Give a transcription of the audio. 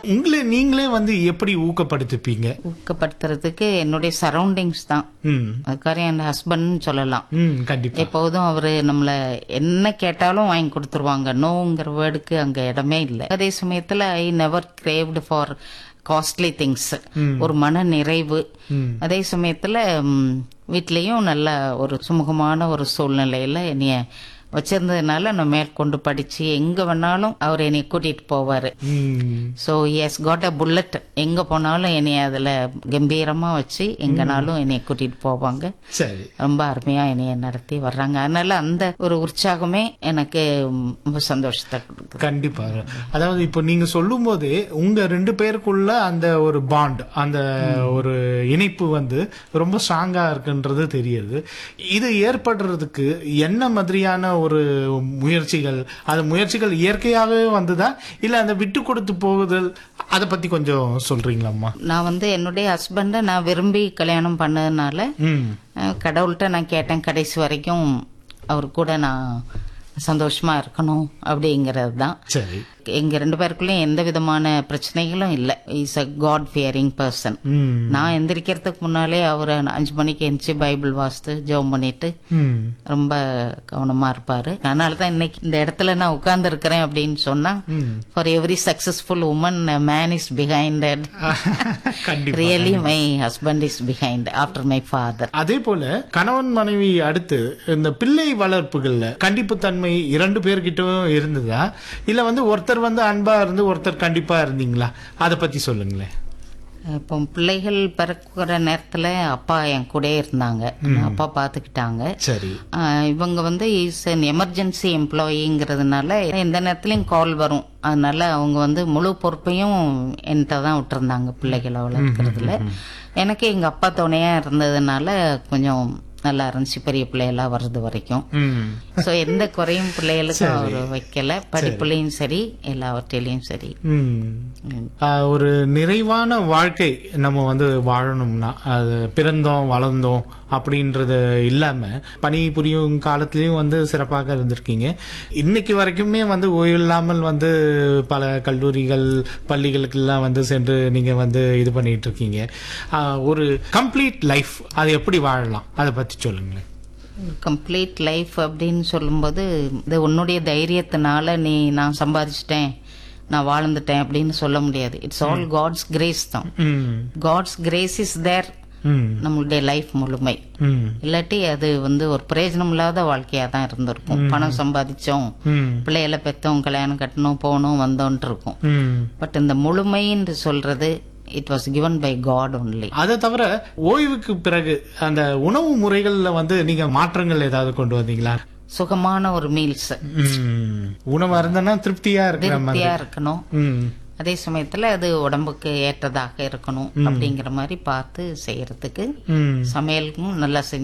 உங்களை நீங்களே வந்து எப்படி ஊக்கப்படுத்திப்பீங்க ஊக்கப்படுத்துறதுக்கு என்னுடைய சரௌண்டிங்ஸ் தான் ம் அதுக்காக என் ஹஸ்பண்ட்னு சொல்லலாம் ம் கண்டிப்பா எப்போதும் அவரு நம்மள என்ன கேட்டாலும் வாங்கி கொடுத்துருவாங்க நோங்கிற வேர்டுக்கு அங்க இடமே இல்லை அதே சமயத்துல I never craved for costly things ஒரு மன நிறைவு அதே சமயத்துல ம், வீட்லயும் நல்ல ஒரு சுமூகமான ஒரு சூழ்நிலையில என்னைய வச்சிருந்ததுனால நான் மேற்கொண்டு படிச்சு எங்க வேணாலும் அவர் என்னை கூட்டிட்டு போவாரு hmm so he's got a bullet எங்க போனாலும் என்னைய அதுல கம்பீரமா வச்சு எங்கனாலும் என்னைய கூட்டிட்டு போவாங்க சரி ரொம்ப அருமையா என்னைய நடத்தி வர்றாங்க அதனால அந்த ஒரு உற்சாகமே எனக்கு ம், ரொம்ப சந்தோஷத்தை கொடுக்குது கண்டிப்பா அதாவது இப்போ நீங்க சொல்லும் போதே உங்க ரெண்டு பேருக்குள்ள அந்த ஒரு பாண்ட் அந்த ஒரு இணைப்பு வந்து ரொம்ப ஸ்ட்ராங்கா இருக்குன்றது தெரியுது இது ஏற்படுறதுக்கு என்ன மாதிரியான ஒரு முயற்சிகள் அந்த முயற்சிகள் இயற்கையாகவே வந்ததா இல்ல அந்த விட்டு கொடுத்து போகுதல் அதை பத்தி கொஞ்சம் சொல்றீங்களாம்மா நான் வந்து என்னுடைய ஹஸ்பண்டை நான் விரும்பி கல்யாணம் பண்ணதுனால ம் அஹ், கடவுள்கிட்ட நான் கேட்டேன் கடைசி வரைக்கும் அவர் கூட நான் சந்தோஷமா இருக்கணும் அப்படிங்கிறது தான் சரி எங்க ரெண்டு பேருக்குள்ளயும் எந்த விதமான பிரச்சனைகளும் இல்லை is a god fearing person hmm நான் எந்திரிக்கிறதுக்கு முன்னாலே அவர் அஞ்சு மணிக்கு எந்திரிச்சு பைபிள் வாசித்து ஜெபம் பண்ணிட்டு ம் ரொம்ப கவனமா இருப்பாரு அதனால தான் இன்னைக்கு இந்த இடத்துல நான் உட்கார்ந்து இருக்கிறேன் அப்படின்னு சொன்னா for every successful woman man is behind கண்டிப்பா really my husband is behind after my father அதே போல கணவன் மனைவி அடுத்து இந்த பிள்ளை வளர்ப்புகள்ல கண்டிப்புத்தன்மை இரண்டு பேர்கிட்டயும் இருந்ததா இல்ல வந்து ஒருத்தர் வந்து அன்பா இருந்து ஒருத்தர் கண்டிப்பா இருந்தீங்களா அத பத்தி சொல்லுங்களேன் இப்போ பிள்ளைகள் பிறக்கிற நேரத்துல அப்பா என் கூடயே இருந்தாங்க அப்பா பாத்துக்கிட்டாங்க சரி ஆஹ் இவங்க வந்து இஸ் an எமர்ஜென்சி எம்ப்ளாயிங்கிறதுனால எந்த நேரத்துலயும் கால் வரும் அதனால அவங்க வந்து முழு பொறுப்பையும் என்கிட்ட தான் விட்டுருந்தாங்க பிள்ளைகளை வளர்க்கறதுல எனக்கு எங்க அப்பா துணையா இருந்ததுனால கொஞ்சம் நல்லா இருந்துச்சு பெரிய பிள்ளைகளா வர்றது வரைக்கும் ம் சோ எந்த குறையும் பிள்ளைகளுக்கும் அவர் வைக்கல படிப்புலயும் சரி எல்லாவற்றிலையும் சரி ம். ஆஹ் ஒரு நிறைவான வாழ்க்கை நம்ம வந்து வாழணும்னா அது பிறந்தோம் வளர்ந்தோம் அப்படின்றது இல்லாம பணி புரியும் காலத்திலயும் வந்து சிறப்பாக இருந்திருக்கீங்க இன்னைக்கு வரைக்குமே வந்து ஓய்வில்லாமல் வந்து பல கல்லூரிகள் பள்ளிகளுக்கெல்லாம் வந்து சென்று நீங்க வந்து இது பண்ணிட்டு இருக்கீங்க ஆஹ் ஒரு கம்ப்ளீட் லைஃப் அது எப்படி வாழலாம் அதை பத்தி சொல்லுங்களேன் கம்ப்ளீட் லைஃப் அப்படின்னு சொல்லும்போது இது உன்னுடைய தைரியத்தினால நீ நான் சம்பாதிச்சிட்டேன் நான் வாழ்ந்துட்டேன் அப்படின்னு சொல்ல முடியாது இட்ஸ் ஆல் காட்ஸ் கிரேஸ் தான் ம் காட்ஸ் கிரேஸ் இஸ் தேர் ம் நம்மளுடைய லைஃப் முழுமை ம் இல்லாட்டி அது வந்து ஒரு பிரயோஜனம் இல்லாத வாழ்க்கையா தான் இருந்திருக்கும் பணம் சம்பாதிச்சோம் ம் பிள்ளைகளை பெத்தோம் கல்யாணம் கட்டணும் போகணும் வந்தோன்ட்டு இருக்கும் ம் பட் இந்த முழுமைன்னு சொல்றது it was given by god only அதை தவிர ஓய்வுக்கு பிறகு அந்த உணவு முறைகள்ல வந்து நீங்க மாற்றங்கள் ஏதாவது கொண்டு வந்தீங்களா சுகமான ஒரு மீல்ஸ் ம். உணவு இருந்தனா திருப்தியா இருக்கிற மாதிரி திருப்தியா இருக்கணும் ம். அதே சமயத்துல அது உடம்புக்கு ஏற்றதாக இருக்கணும் அப்படிங்கிற மாதிரி பார்த்து செய்யறதுக்கு ம். சமையலுக்கும் நல்லா செஞ்சு